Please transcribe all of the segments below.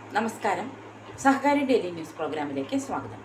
നമസ്കാരം സഹകാരി daily news പ്രോഗ്രാമിലേക്ക് സ്വാഗതം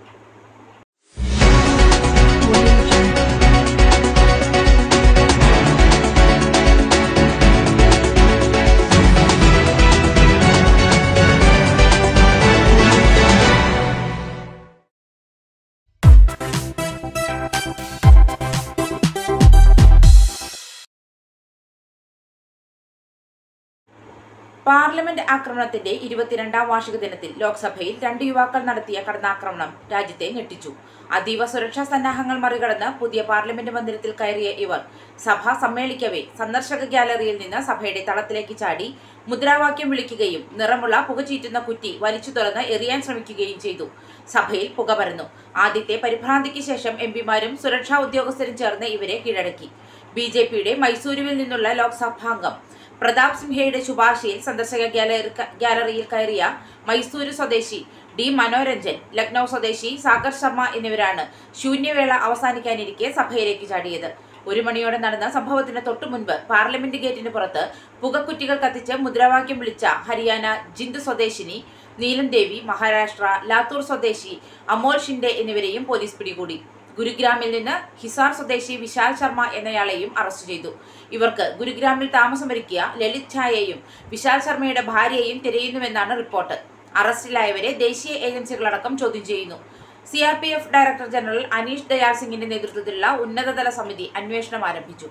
പാർലമെന്റ് ആക്രമണത്തിന്റെ ഇരുപത്തിരണ്ടാം വാർഷിക ദിനത്തിൽ ലോക്സഭയിൽ രണ്ട് യുവാക്കൾ നടത്തിയ കടന്നാക്രമണം രാജ്യത്തെ ഞെട്ടിച്ചു അതീവ സുരക്ഷാ സന്നാഹങ്ങൾ മറികടന്ന് പുതിയ പാർലമെന്റ് മന്ദിരത്തിൽ കയറിയ ഇവർ സഭ സമ്മേളിക്കവേ സന്ദർശക ഗ്യാലറിയിൽ നിന്ന് സഭയുടെ തളത്തിലേക്ക് ചാടി മുദ്രാവാക്യം വിളിക്കുകയും നിറമുള്ള പുകചീറ്റുന്ന കുറ്റി വലിച്ചു തുറന്ന് എറിയാൻ ശ്രമിക്കുകയും ചെയ്തു സഭയിൽ പുക പരന്നു ആദ്യത്തെ പരിഭ്രാന്തിക്ക് ശേഷം എംപിമാരും സുരക്ഷാ ഉദ്യോഗസ്ഥരും ചേർന്ന് ഇവരെ കീഴടക്കി ബി ജെ പിയുടെ മൈസൂരുവിൽ നിന്നുള്ള ലോക്സഭാംഗം പ്രതാപ് സിംഹയുടെ ശുപാർശയിൽ സന്ദർശക ഗ്യാലറി ഗ്യാലറിയിൽ കയറിയ മൈസൂരു സ്വദേശി ഡി മനോരഞ്ജൻ ലക്നൌ സ്വദേശി സാഗർ ശർമ്മ എന്നിവരാണ് ശൂന്യവേള അവസാനിക്കാനിരിക്കെ സഭയിലേക്ക് ചാടിയത് ഒരു മണിയോടെ നടന്ന സംഭവത്തിന് തൊട്ടു മുൻപ് പാർലമെന്റ് ഗേറ്റിന് പുറത്ത് പുകക്കുറ്റികൾ കത്തിച്ച് മുദ്രാവാക്യം വിളിച്ച ഹരിയാന ജിന്ദ് സ്വദേശിനി നീലം ദേവി മഹാരാഷ്ട്ര ലാത്തൂർ സ്വദേശി അമോൽ ഷിൻഡെ എന്നിവരെയും പോലീസ് പിടികൂടി ഗുരുഗ്രാമിൽ നിന്ന് ഹിസാർ സ്വദേശി വിശാൽ ശർമ്മ എന്നയാളെയും അറസ്റ്റ് ചെയ്തു ഇവർക്ക് ഗുരുഗ്രാമിൽ താമസമൊരുക്കിയ ലളിത് ഛായയും വിശാൽ ശർമ്മയുടെ ഭാര്യയെയും തിരയുന്നുവെന്നാണ് റിപ്പോർട്ട് അറസ്റ്റിലായവരെ ദേശീയ ഏജൻസികളടക്കം ചോദ്യം ചെയ്യുന്നു C R P F director general Anish Dayal സിംഗിന്റെ നേതൃത്വത്തിലുള്ള ഉന്നതതല സമിതി അന്വേഷണം ആരംഭിച്ചു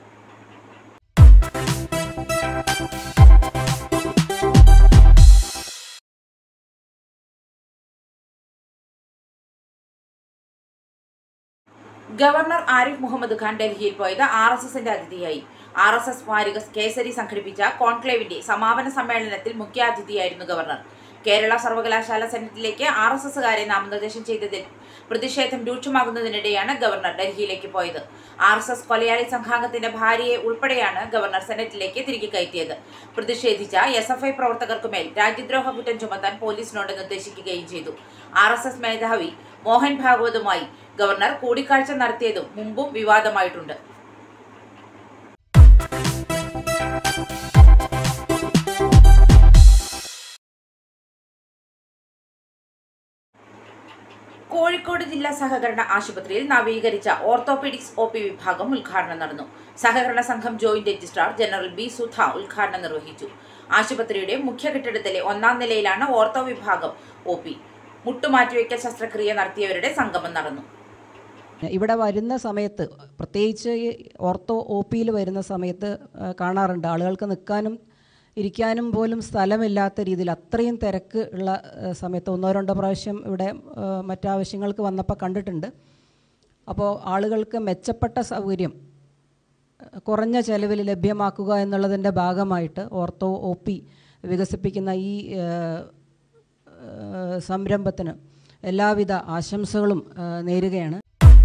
ഗവർണർ ആരിഫ് മുഹമ്മദ് ഖാൻ ഡൽഹിയിൽ പോയത് ആർ എസ് എസിന്റെ അതിഥിയായി ആർ എസ് എസ് സ്മാരക കേസരി സംഘടിപ്പിച്ച കോൺക്ലേവിന്റെ സമാപന സമ്മേളനത്തിൽ മുഖ്യാതിഥിയായിരുന്നു ഗവർണർ കേരള സർവകലാശാല സെനറ്റിലേക്ക് ആർ എസ് എസുകാരെ നാമനിർദ്ദേശം ചെയ്തതിൽ പ്രതിഷേധം രൂക്ഷമാകുന്നതിനിടെയാണ് ഗവർണർ ഡൽഹിയിലേക്ക് പോയത് ആർ എസ് എസ് കൊലയാളി സംഘാംഗത്തിന്റെ ഭാര്യയെ ഉൾപ്പെടെയാണ് ഗവർണർ സെനറ്റിലേക്ക് തിരികെ കയറ്റിയത് പ്രതിഷേധിച്ച എസ് എഫ് ഐ പ്രവർത്തകർക്കുമേൽ രാജ്യദ്രോഹ കുറ്റം ചുമത്താൻ പോലീസിനോട് നിർദ്ദേശിക്കുകയും ചെയ്തു ആർ എസ് എസ് മേധാവി മോഹൻ ഭാഗവതുമായി ഗവർണർ കൂടിക്കാഴ്ച നടത്തിയതും മുമ്പും വിവാദമായിട്ടുണ്ട് കോഴിക്കോട് ജില്ലാ സഹകരണ ആശുപത്രിയിൽ നവീകരിച്ച ഓർത്തോപീഡിക്സ് ഒ പി വിഭാഗം ഉദ്ഘാടനം നടന്നു സഹകരണ സംഘം joint registrar general B Sudha ഉദ്ഘാടനം നിർവഹിച്ചു ആശുപത്രിയുടെ മുഖ്യ കെട്ടിടത്തിലെ ഒന്നാം നിലയിലാണ് ഓർത്തോ വിഭാഗം ഒ പി മുട്ടുമാറ്റിവെക്കൽ ശസ്ത്രക്രിയ നടത്തിയവരുടെ സംഗമം നടന്നു ഇവിടെ വരുന്ന സമയത്ത് പ്രത്യേകിച്ച് ഈ ഓർത്തോ ഒ പിയിൽ വരുന്ന സമയത്ത് ആ, കാണാറുണ്ട് ആളുകൾക്ക് നിൽക്കാനും ഇരിക്കാനും പോലും സ്ഥലമില്ലാത്ത രീതിയിൽ അത്രയും തിരക്ക് ഉള്ള ആ, സമയത്ത് ഒന്നോ രണ്ടോ പ്രാവശ്യം ഇവിടെ ആ, മറ്റാവശ്യങ്ങൾക്ക് വന്നപ്പോൾ കണ്ടിട്ടുണ്ട് അപ്പോൾ ആളുകൾക്ക് മെച്ചപ്പെട്ട സൗകര്യം ആ, കുറഞ്ഞ ചെലവിൽ ലഭ്യമാക്കുക എന്നുള്ളതിൻ്റെ ഭാഗമായിട്ട് ഓർത്തോ ഒ പി വികസിപ്പിക്കുന്ന ഈ ആ, ആ, സംരംഭത്തിന് എല്ലാവിധ ആശംസകളും ആ, നേരുകയാണ്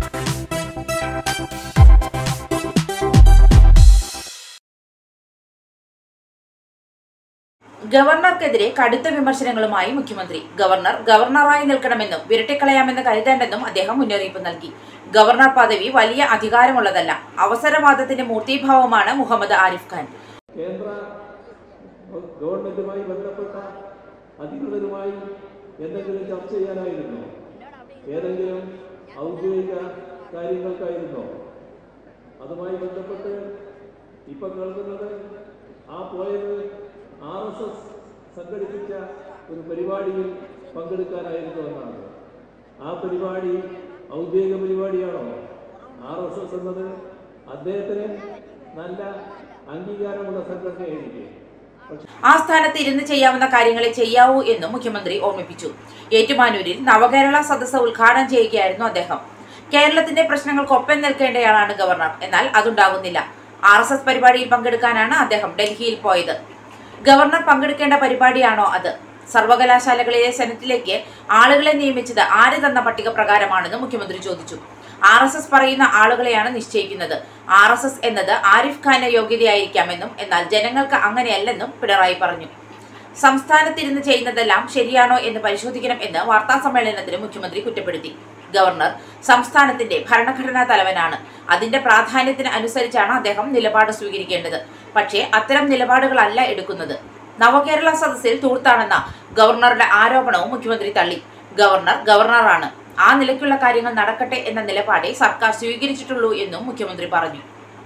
ഗവർണർക്കെതിരെ കടുത്ത വിമർശനങ്ങളുമായി മുഖ്യമന്ത്രി ഗവർണർ ഗവർണറായി നിൽക്കണമെന്നും വിരട്ടിക്കളയാമെന്ന് കരുതേണ്ടെന്നും അദ്ദേഹം മുന്നറിയിപ്പ് നൽകി ഗവർണർ പദവി വലിയ അധികാരമുള്ളതല്ല അവസരവാദത്തിന്റെ മൂർത്തീഭാവമാണ് മുഹമ്മദ് ആരിഫ് ഖാൻ കേന്ദ്ര ഗവൺമെന്റുമായി ബന്ധപ്പെട്ട അധികൃതരുമായി എന്തെങ്കിലും ചർച്ച ചെയ്യാനായിരുന്നോ ഏതെങ്കിലും ഔദ്യോഗിക കാര്യങ്ങൾക്കായിരുന്നോ അതുമായി ബന്ധപ്പെട്ട് ഇപ്പം കേൾക്കുന്നത് ആ പോയത് ആർ എസ് എസ് സംഘടിപ്പിച്ച ഒരു പരിപാടിയിൽ പങ്കെടുക്കാനായിരുന്നു എന്നാണ് ആ പരിപാടി ഔദ്യോഗിക പരിപാടിയാണോ ആർ എസ് എസ് എന്നത് അദ്ദേഹത്തിന് നല്ല അംഗീകാരമുള്ള സംഘടനയായിരിക്കും പക്ഷേ ആ സ്ഥാനത്ത് ഇരുന്ന് ചെയ്യാവുന്ന കാര്യങ്ങളെ ചെയ്യാവൂ എന്നും മുഖ്യമന്ത്രി ഓർമ്മിപ്പിച്ചു ഏറ്റുമാനൂരിൽ നവകേരള സദസ്സ് ഉദ്ഘാടനം ചെയ്യുകയായിരുന്നു അദ്ദേഹം കേരളത്തിന്റെ പ്രശ്നങ്ങൾക്കൊപ്പം നിൽക്കേണ്ടയാളാണ് ഗവർണർ എന്നാൽ അതുണ്ടാകുന്നില്ല ആർ എസ് എസ് പരിപാടിയിൽ പങ്കെടുക്കാനാണ് അദ്ദേഹം ഡൽഹിയിൽ പോയത് ഗവർണർ പങ്കെടുക്കേണ്ട പരിപാടിയാണോ അത് സർവകലാശാലകളിലെ സെനറ്റിലേക്ക് ആളുകളെ നിയമിച്ചത് ആര് തന്ന പട്ടിക പ്രകാരമാണെന്ന് മുഖ്യമന്ത്രി ചോദിച്ചു ആർ എസ് എസ് പറയുന്ന ആളുകളെയാണ് നിശ്ചയിക്കുന്നത് ആർ എസ് എസ് എന്നത് ആരിഫ് ഖാന്റെ യോഗ്യതയായിരിക്കാമെന്നും എന്നാൽ ജനങ്ങൾക്ക് അങ്ങനെയല്ലെന്നും പിണറായി പറഞ്ഞു സംസ്ഥാനത്തിരുന്ന് ചെയ്യുന്നതെല്ലാം ശരിയാണോ എന്ന് പരിശോധിക്കണം എന്ന് വാർത്താ സമ്മേളനത്തിൽ മുഖ്യമന്ത്രി കുറ്റപ്പെടുത്തി ഗവർണർ സംസ്ഥാനത്തിന്റെ ഭരണഘടനാ തലവനാണ് അതിന്റെ പ്രാധാന്യത്തിന് അനുസരിച്ചാണ് അദ്ദേഹം നിലപാട് സ്വീകരിക്കേണ്ടത് പക്ഷേ അത്തരം നിലപാടുകളല്ല എടുക്കുന്നത് നവകേരള സദസ്സിൽ തൂർത്താണെന്ന ഗവർണറുടെ ആരോപണവും മുഖ്യമന്ത്രി തള്ളി ഗവർണർ ഗവർണറാണ് ആ നിലയ്ക്കുള്ള കാര്യങ്ങൾ നടക്കട്ടെ എന്ന നിലപാടേ സർക്കാർ സ്വീകരിച്ചിട്ടുള്ളൂ എന്നും മുഖ്യമന്ത്രി പറഞ്ഞു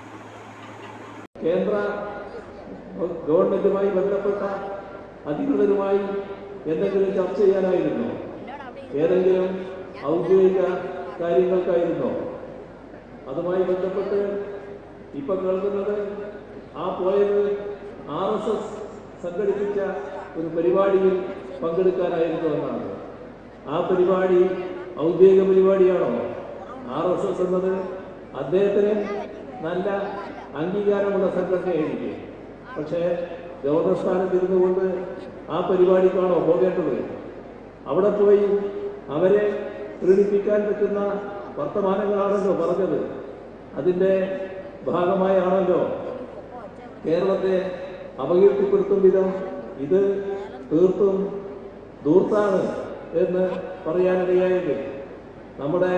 കേന്ദ്ര ഗവൺമെന്റുമായി ബന്ധപ്പെട്ട അധികൃതരുമായി എന്തെങ്കിലും ചർച്ച ചെയ്യാനായിരുന്നോ ഏതെങ്കിലും ഔദ്യോഗിക കാര്യങ്ങൾക്കായിരുന്നോ അതുമായി ബന്ധപ്പെട്ട് ഇപ്പം കേൾക്കുന്നത് ആ പോയത് ആർ എസ് എസ് സംഘടിപ്പിച്ച ഒരു പരിപാടിയിൽ പങ്കെടുക്കാനായിരുന്നു എന്നാണ് ആ പരിപാടി ഔദ്യോഗിക പരിപാടിയാണോ ആർ എസ് എസ് എന്നത് അദ്ദേഹത്തിന് നല്ല അംഗീകാരമുള്ള സംഘടനയായിരിക്കും പക്ഷേ ഗവർണർ സ്ഥാനത്തിരുന്നു കൊണ്ട് ആ പരിപാടിക്കാണോ പോകേണ്ടത് അവിടെ പോയി അവരെ പ്രീണിപ്പിക്കാൻ പറ്റുന്ന വർത്തമാനങ്ങളാണല്ലോ പറഞ്ഞത് അതിൻ്റെ ഭാഗമായാണല്ലോ കേരളത്തെ അപകീർത്തിപ്പെടുത്തും വിധം ഇത് തീർത്തും ദൂർത്താണ് എന്ന് പറയാനിടയായത് നമ്മുടെ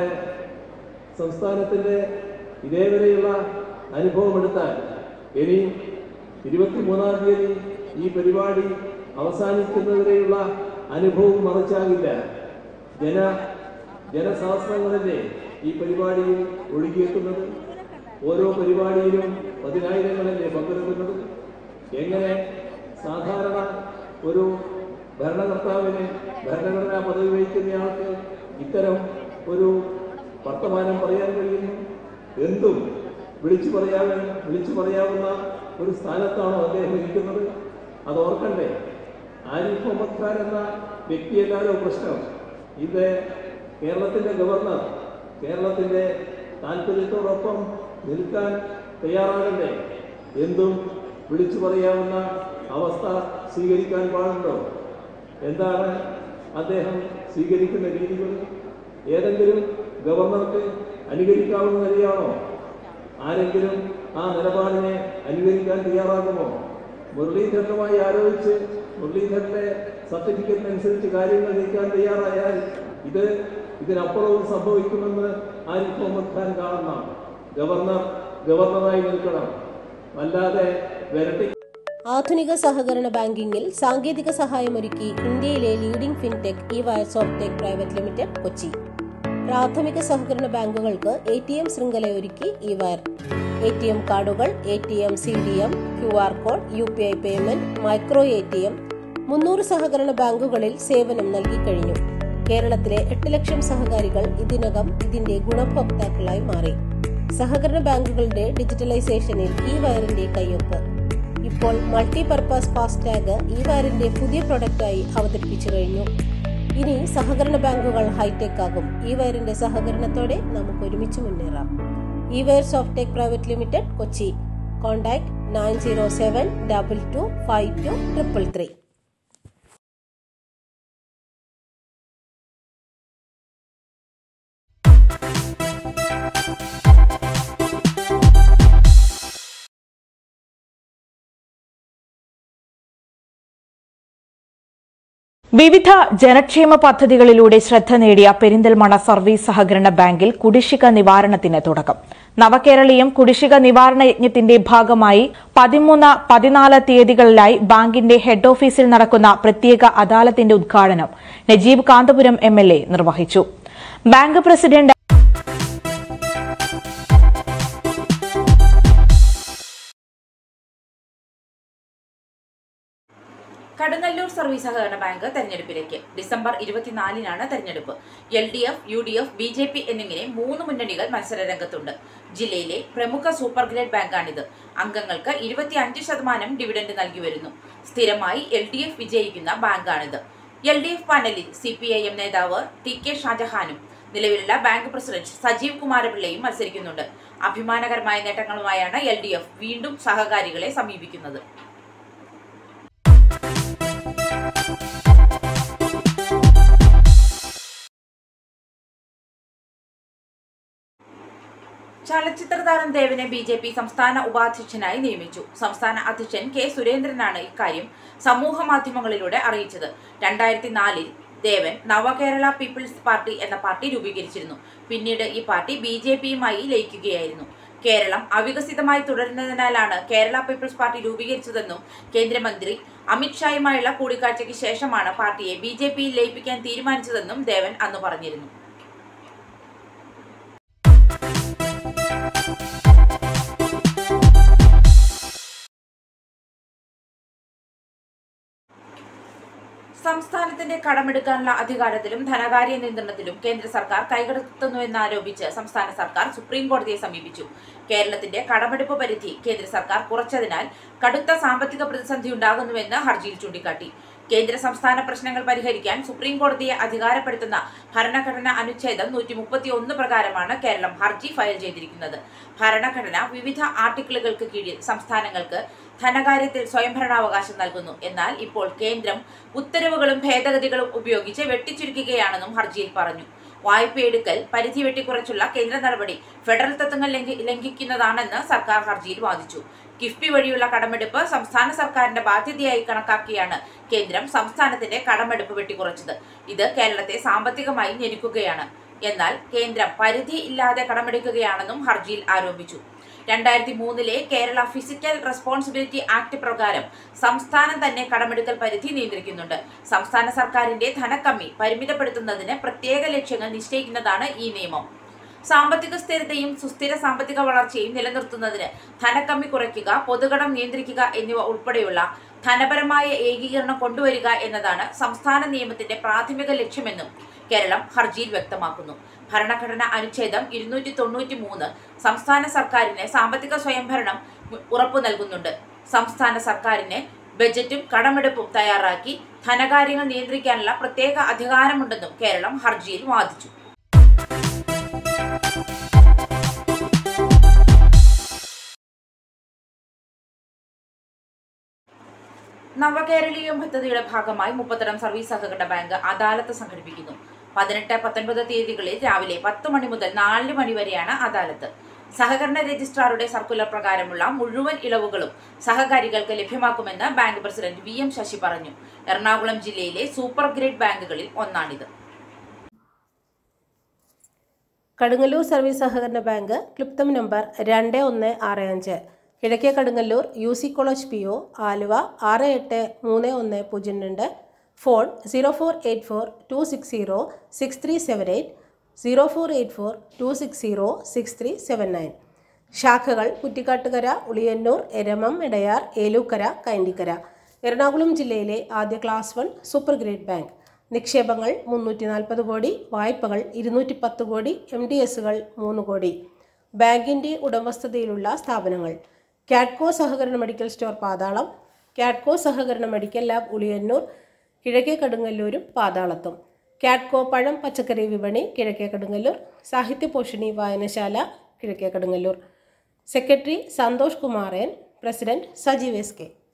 സംസ്ഥാനത്തിൻ്റെ ഇതേവരെയുള്ള അനുഭവം എടുത്താൽ ഇനി ഇരുപത്തിമൂന്നാം തീയതി ഈ പരിപാടി അവസാനിക്കുന്നവരെയുള്ള അനുഭവം മറച്ചാകില്ല ജന ജനസഹസ്രങ്ങളല്ലേ ഈ പരിപാടിയിൽ ഒഴുകിയെത്തുന്നത് ഓരോ പരിപാടിയിലും പതിനായിരങ്ങളല്ലേ പങ്കെടുക്കുന്നത് എങ്ങനെ സാധാരണ ഒരു ഭരണകർത്താവിന് ഭരണഘടനാ പദവി വഹിക്കുന്നയാൾക്ക് ഇത്തരം ഒരു വർത്തമാനം പറയാൻ കഴിയുന്നു എന്തും വിളിച്ചു പറയാൻ വിളിച്ചു പറയാവുന്ന ഒരു സ്ഥാനത്താണോ അദ്ദേഹം ഇരിക്കുന്നത് അത് ഓർക്കണ്ടേ ആരിഫ് മുഹമ്മദ് ഖാൻ എന്ന വ്യക്തിയല്ലാലോ പ്രശ്നം ഇത് കേരളത്തിന്റെ ഗവർണർ കേരളത്തിന്റെ താല്പര്യത്തോടൊപ്പം നിൽക്കാൻ തയ്യാറാകണ്ടേ എന്തും വിളിച്ചു പറയാവുന്ന അവസ്ഥ സ്വീകരിക്കാൻ പാടുണ്ടോ എന്താണ് അദ്ദേഹം സ്വീകരിക്കുന്ന രീതികൾ ഏതെങ്കിലും ഗവർണർക്ക് അനുകരിക്കാവുന്ന നിലയാണോ ആരെങ്കിലും ആ നിലപാടിനെ അനുകരിക്കാൻ തയ്യാറാകുമോ മുരളീധരനുമായി ആലോചിച്ച് മുരളീധരന്റെ സർട്ടിഫിക്കറ്റിനനുസരിച്ച് കാര്യങ്ങൾ നീക്കാൻ തയ്യാറായാൽ ഇത് ഇതിനപ്പുറവും സംഭവിക്കുമെന്ന് ആരിഫ് മുഹമ്മദ് ഖാൻ കാണുന്ന ഗവർണർ ഗവർണറായി നിൽക്കണം അല്ലാതെ വരട്ടി ആധുനിക സഹകരണ ബാങ്കിംഗിൽ സാങ്കേതിക സഹായമൊരുക്കി ഇന്ത്യയിലെ leading fintech e wire softtech private limited Kochi പ്രാഥമിക സഹകരണ ബാങ്കുകൾക്ക് എ ടി എം ശൃംഖലയൊരുക്കി e wire A T M കാർഡുകൾ A T M C D M Q R code U P I payment micro A T M മുന്നൂറ് സഹകരണ ബാങ്കുകളിൽ സേവനം നൽകിക്കഴിഞ്ഞു കേരളത്തിലെ എട്ട് ലക്ഷം സഹകാരികൾ ഇതിനകം ഇതിന്റെ ഗുണഭോക്താക്കളായി മാറി സഹകരണ ബാങ്കുകളുടെ ഡിജിറ്റലൈസേഷനിൽ ഈ വയറിന്റെ കയ്യൊപ്പ് ഇപ്പോൾ മൾട്ടിപർപ്പസ് ഫാസ്ടാഗ് ഈ വയറിന്റെ പുതിയ പ്രൊഡക്റ്റായി അവതരിപ്പിച്ചു കഴിഞ്ഞു ഇനി സഹകരണ ബാങ്കുകൾ ഹൈടെക് ആകും ഈ വയറിന്റെ സഹകരണത്തോടെ നമുക്ക് ഒരുമിച്ച് മുന്നേറാം e wire softtech private limited Kochi contact nine zero seven double two five two triple three വിവിധ ജനക്ഷേമ പദ്ധതികളിലൂടെ ശ്രദ്ധ നേടിയ പെരിന്തൽമണ്ണ സർവീസ് സഹകരണ ബാങ്കിൽ കുടിശ്ശിക നിവാരണത്തിന് തുടക്കം നവകേരളീയം കുടിശ്ശിക നിവാരണ യജ്ഞത്തിന്റെ ഭാഗമായി പതിമൂന്ന് പതിനാല് തീയതികളിലായി ബാങ്കിന്റെ ഹെഡ് ഓഫീസിൽ നടക്കുന്ന പ്രത്യേക അദാലത്തിന്റെ ഉദ്ഘാടനം നജീബ് കാന്തപുരം എം നിർവഹിച്ചു ബാങ്ക് പ്രസിഡന്റ് കടുങ്ങല്ലൂർ സർവീസ് സഹകരണ ബാങ്ക് തെരഞ്ഞെടുപ്പിലേക്ക് ഡിസംബർ ഇരുപത്തിനാലിനാണ് തെരഞ്ഞെടുപ്പ് L D F U D F B J P എന്നിങ്ങനെ മൂന്ന് മുന്നണികൾ മത്സര രംഗത്തുണ്ട് ജില്ലയിലെ പ്രമുഖ സൂപ്പർ ഗ്രേഡ് ബാങ്കാണിത് അംഗങ്ങൾക്ക് ഇരുപത്തിയഞ്ച് ശതമാനം ഡിവിഡന്റ് നൽകി വരുന്നു സ്ഥിരമായി എൽ ഡി എഫ് വിജയിക്കുന്ന ബാങ്കാണിത് എൽ ഡി എഫ് പാനലിൽ സി പി ഐ എം നേതാവ് ടി കെ ഷാജഹാനും നിലവിലുള്ള ബാങ്ക് പ്രസിഡന്റ് സജീവ് കുമാരപിള്ളയും മത്സരിക്കുന്നുണ്ട് അഭിമാനകരമായ നേട്ടങ്ങളുമായാണ് എൽ ഡി എഫ് വീണ്ടും സഹകാരികളെ സമീപിക്കുന്നത് ചലച്ചിത്ര താരം ദേവനെ ബി ജെ പി സംസ്ഥാന ഉപാധ്യക്ഷനായി നിയമിച്ചു സംസ്ഥാന അധ്യക്ഷൻ കെ സുരേന്ദ്രനാണ് ഇക്കാര്യം സമൂഹ മാധ്യമങ്ങളിലൂടെ അറിയിച്ചത് രണ്ടായിരത്തി നാലിൽ ദേവൻ നവകേരള പീപ്പിൾസ് പാർട്ടി എന്ന പാർട്ടി രൂപീകരിച്ചിരുന്നു പിന്നീട് ഈ പാർട്ടി ബി ജെ പിയുമായി ലയിക്കുകയായിരുന്നു കേരളം അവികസിതമായി തുടരുന്നതിനാലാണ് കേരള പീപ്പിൾസ് പാർട്ടി രൂപീകരിച്ചതെന്നും കേന്ദ്രമന്ത്രി അമിത്ഷായുമായുള്ള കൂടിക്കാഴ്ചയ്ക്ക് ശേഷമാണ് പാർട്ടിയെ ബി ജെ പിയിൽ ലയിപ്പിക്കാൻ തീരുമാനിച്ചതെന്നും ദേവൻ അന്ന് പറഞ്ഞിരുന്നു സംസ്ഥാനത്തിന്റെ കടമെടുക്കാനുള്ള അധികാരത്തിലും ധനകാര്യ നിയന്ത്രണത്തിലും കേന്ദ്ര സർക്കാർ കൈകടത്തുന്നുവെന്നാരോപിച്ച് സംസ്ഥാന സർക്കാർ സുപ്രീം കോടതിയെ സമീപിച്ചു കേരളത്തിന്റെ കടമെടുപ്പ് പരിധി കേന്ദ്ര സർക്കാർ കുറച്ചതിനാൽ കടുത്ത സാമ്പത്തിക പ്രതിസന്ധി ഉണ്ടാകുന്നുവെന്ന് ഹർജിയിൽ ചൂണ്ടിക്കാട്ടി കേന്ദ്ര സംസ്ഥാന പ്രശ്നങ്ങൾ പരിഹരിക്കാൻ സുപ്രീം കോടതിയെ അധികാരപ്പെടുത്തുന്ന ഭരണഘടന അനുച്ഛേദം നൂറ്റി മുപ്പത്തി ഒന്ന് പ്രകാരമാണ് കേരളം ഹർജി ഫയൽ ചെയ്തിരിക്കുന്നത് ഭരണഘടന വിവിധ ആർട്ടിക്കിളുകൾക്ക് കീഴിൽ സംസ്ഥാനങ്ങൾക്ക് ധനകാര്യത്തിൽ സ്വയംഭരണാവകാശം നൽകുന്നു എന്നാൽ ഇപ്പോൾ കേന്ദ്രം ഉത്തരവുകളും ഭേദഗതികളും ഉപയോഗിച്ച് വെട്ടിച്ചുരുക്കുകയാണെന്നും ഹർജിയിൽ പറഞ്ഞു വായ്പയെടുക്കൽ പരിധി വെട്ടിക്കുറച്ചുള്ള കേന്ദ്ര നടപടി ഫെഡറൽ തത്വങ്ങൾ ലംഘി- ലംഘിക്കുന്നതാണെന്ന് സർക്കാർ ഹർജിയിൽ വാദിച്ചു കിഫ്ബി വഴിയുള്ള കടമെടുപ്പ് സംസ്ഥാന സർക്കാരിന്റെ ബാധ്യതയായി കണക്കാക്കിയാണ് കേന്ദ്രം സംസ്ഥാനത്തിന്റെ കടമെടുപ്പ് വെട്ടിക്കുറച്ചത് ഇത് കേരളത്തെ സാമ്പത്തികമായി ഞെരുക്കുകയാണ് എന്നാൽ കേന്ദ്രം പരിധി ഇല്ലാതെ കടമെടുക്കുകയാണെന്നും ഹർജിയിൽ ആരോപിച്ചു രണ്ടായിരത്തി മൂന്നിലെ കേരള ഫിസിക്കൽ റെസ്പോൺസിബിലിറ്റി ആക്ട് പ്രകാരം സംസ്ഥാനം തന്നെ കടമെടുക്കൽ പരിധി നിയന്ത്രിക്കുന്നുണ്ട് സംസ്ഥാന സർക്കാരിന്റെ ധനക്കമ്മി പരിമിതപ്പെടുത്തുന്നതിന് പ്രത്യേക ലക്ഷ്യങ്ങൾ നിശ്ചയിക്കുന്നതാണ് ഈ നിയമം സാമ്പത്തിക സ്ഥിരതയും സുസ്ഥിര സാമ്പത്തിക വളർച്ചയും നിലനിർത്തുന്നതിന് ധനക്കമ്മി കുറയ്ക്കുക പൊതുകടം നിയന്ത്രിക്കുക എന്നിവ ഉൾപ്പെടെയുള്ള ധനപരമായ ഏകീകരണം കൊണ്ടുവരിക എന്നതാണ് സംസ്ഥാന നിയമത്തിന്റെ പ്രാഥമിക ലക്ഷ്യമെന്നും കേരളം ഹർജിയിൽ വ്യക്തമാക്കുന്നു ഭരണഘടന അനുച്ഛേദം ഇരുന്നൂറ്റി തൊണ്ണൂറ്റി മൂന്ന് സംസ്ഥാന സർക്കാരിന് സാമ്പത്തിക സ്വയംഭരണം ഉറപ്പു നൽകുന്നുണ്ട് സംസ്ഥാന സർക്കാരിന് ബജറ്റും കടമെടുപ്പും തയ്യാറാക്കി ധനകാര്യങ്ങൾ നിയന്ത്രിക്കാനുള്ള പ്രത്യേക അധികാരമുണ്ടെന്നും കേരളം ഹർജിയിൽ വാദിച്ചു നവകേരളീയം പദ്ധതിയുടെ ഭാഗമായി മുപ്പത്തടം സർവീസ് സഹകരണ ബാങ്ക് അദാലത്ത് സംഘടിപ്പിക്കുന്നു പതിനെട്ട് പത്തൊൻപത് തീയതികളിൽ രാവിലെ പത്ത് മണി മുതൽ നാല് മണി വരെയാണ് അദാലത്ത് സഹകരണ രജിസ്ട്രാറുടെ സർക്കുലർ പ്രകാരമുള്ള മുഴുവൻ ഇളവുകളും സഹകാരികൾക്ക് ലഭ്യമാക്കുമെന്ന് bank president V M Sasi പറഞ്ഞു എറണാകുളം ജില്ലയിലെ സൂപ്പർ ഗ്രേഡ് ബാങ്കുകളിൽ ഒന്നാണിത് കടുങ്ങല്ലൂർ സർവീസ് സഹകരണ ബാങ്ക് ക്ലിപ്തം നമ്പർ രണ്ട് ഒന്ന് ആറ് അഞ്ച് കിഴക്കേ Kadungallur U C college P O Aluva ആറ് എട്ട് മൂന്ന് ഒന്ന് പൂജ്യം രണ്ട് phone zero four eight four two six zero six three seven eight zero four eight four two six zero six three seven nine ശാഖകൾ കുറ്റിക്കാട്ടുകര ഉളിയന്നൂർ എരമം ഇടയാർ ഏലൂക്കര കൈണ്ടിക്കര എറണാകുളം ജില്ലയിലെ ആദ്യ class one super grade bank നിക്ഷേപങ്ങൾ മുന്നൂറ്റി നാൽപ്പത് കോടി വായ്പകൾ ഇരുന്നൂറ്റി പത്ത് കോടി എം ഡി എസുകൾ മൂന്ന് കോടി ബാങ്കിൻ്റെ ഉടമസ്ഥതയിലുള്ള സ്ഥാപനങ്ങൾ കാഡ്കോ സഹകരണ മെഡിക്കൽ സ്റ്റോർ പാതാളം കാഡ്കോ സഹകരണ മെഡിക്കൽ ലാബ് ഉളിയന്നൂർ കിഴക്കേ കടുങ്ങല്ലൂരും പാതാളത്തും കാഡ്കോ പഴം പച്ചക്കറി വിപണി കിഴക്കേ കടുങ്ങല്ലൂർ സാഹിത്യ പോഷിണി വായനശാല കിഴക്കേ Kadungallur secretary Santhosh Kumar N president Sajeev S K